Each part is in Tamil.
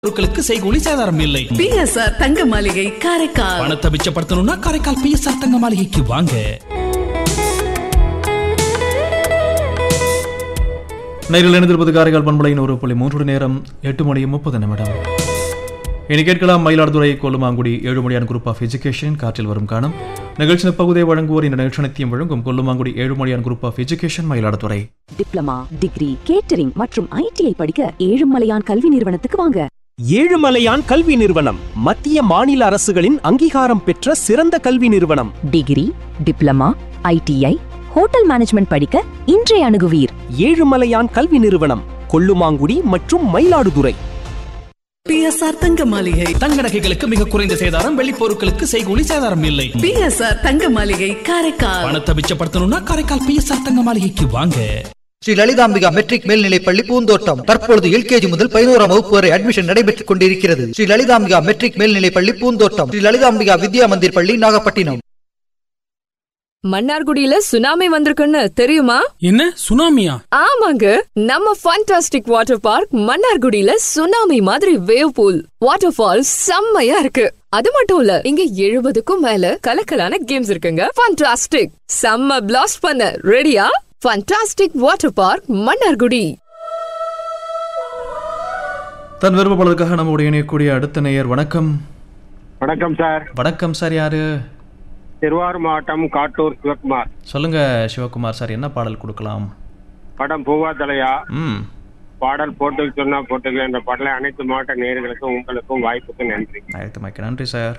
பொருட்களுக்கு செய்கூலி சேதாரம் இல்லை பிஎஸ்ஆர் தங்க மாளிகை காரைக்கால் பணத்தை மிச்சப்படுத்தணும்னா காரைக்கால் பிஎஸ்ஆர் தங்க மாளிகைக்கு வாங்க நேரில் இணைந்திருப்பது காரைக்கால் பண்பலையின் ஒரு புள்ளி மூன்று நேரம் எட்டு மணி முப்பது நிமிடம் இனி கேட்கலாம் மயிலாடுதுறை கொல்லுமாங்குடி ஏழுமணியான் குரூப் ஆஃப் எஜுகேஷன் காற்றில் வரும் காணும் நிகழ்ச்சி பகுதியை வழங்குவோர் இந்த நிகழ்ச்சி அனைத்தையும் வழங்கும் கொல்லுமாங்குடி ஏழுமணியான் group of education Mayiladuthurai diploma degree catering மற்றும் ஐடிஐ படிக்க ஏழுமலையான் கல்வி நிறுவனத்துக்கு வாங்க ஏழுமலையான் கல்வி நிறுவனம் மத்திய மாநில அரசுகளின் அங்கீகாரம் பெற்ற சிறந்த கல்வி நிறுவனம் degree diploma ITI hotel management படிக்க இன்றைய அணுகுவீர் ஏழுமலையான் கல்வி நிறுவனம் கொல்லுமாங்குடி மற்றும் மயிலாடுதுறை பிஎஸ்ஆர் தங்க மாளிகை தங்க நகைகளுக்கு மிக குறைந்த சேதாரம் வெள்ளி பொருட்களுக்கு செய்கூலி சேதாரம் இல்லை பிஎஸ்ஆர் தங்க மாளிகை காரைக்கால் பணத்தை மிச்சப்படுத்தணும்னா காரைக்கால் பிஎஸ்ஆர் தங்க மாளிகைக்கு வாங்க ஸ்ரீ லலிதாம்பிகா மெட்ரிக் மேல்நிலைப்பள்ளி பூந்தோட்டம் தற்பொழுது எல்கேஜி முதல் பதினோராம் வகுப்பு வரை அட்மிஷன் நடைபெற்றுக் கொண்டிருக்கிறது ஸ்ரீ லலிதாம்பிகா மெட்ரிக் மேல்நிலைப்பள்ளி பூந்தோட்டம் ஸ்ரீ லலிதாம்பிகா வித்யா மந்திர் பள்ளி நாகப்பட்டினம் மன்னார்குடியில சுனாமி வந்திருக்குன்னு தெரியுமா என்ன சுனாமியா ஆமாங்க நம்ம ஃபண்டாஸ்டிக் வாட்டர் பார்க் மன்னார்குடியில சுனாமி மாதிரி வேவ் பூல் வாட்டர் ஃபால் செம்மையா இருக்கு அது மட்டும் இல்ல இங்க எழுபதுக்கும் மேல கலக்கலான கேம்ஸ் இருக்குங்க ஃபண்டாஸ்டிக் செம்ம பிளாஸ்ட் பண்ண ரெடியா ஃபண்டாஸ்டிக் வாட்டர் பார்க் மன்னார்குடி தன் விருப்பப்பாளருக்காக நம்முடைய இணையக்கூடிய அடுத்த நேயர் வணக்கம் வணக்கம் சார் வணக்கம் சார் யாரு திருவாரூர் மாவட்டம் காட்டூர் சிவகுமார் சொல்லுங்க சிவகுமார் சார் என்ன பாடல் கொடுக்கலாம் படம் பூவா தலையா ம் பாடல் போட்டு சொன்னா போட்டுக்க என்ற பாடலை அனைத்து மாவட்ட நேயர்களுக்கும் உங்களுக்கும் வாய்ப்புக்கு நன்றி அழைத்தமைக்கு நன்றி சார்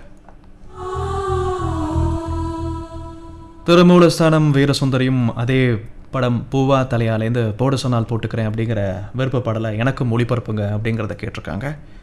திருமூலஸ்தானம் வீரசுந்தரியும் அதே படம் பூவா தலையாலேருந்து போட சொன்னால் போட்டுக்கிறேன் அப்படிங்கிற விருப்ப பாடலை எனக்கும் ஒளிபரப்புங்க அப்படிங்கிறத கேட்டிருக்காங்க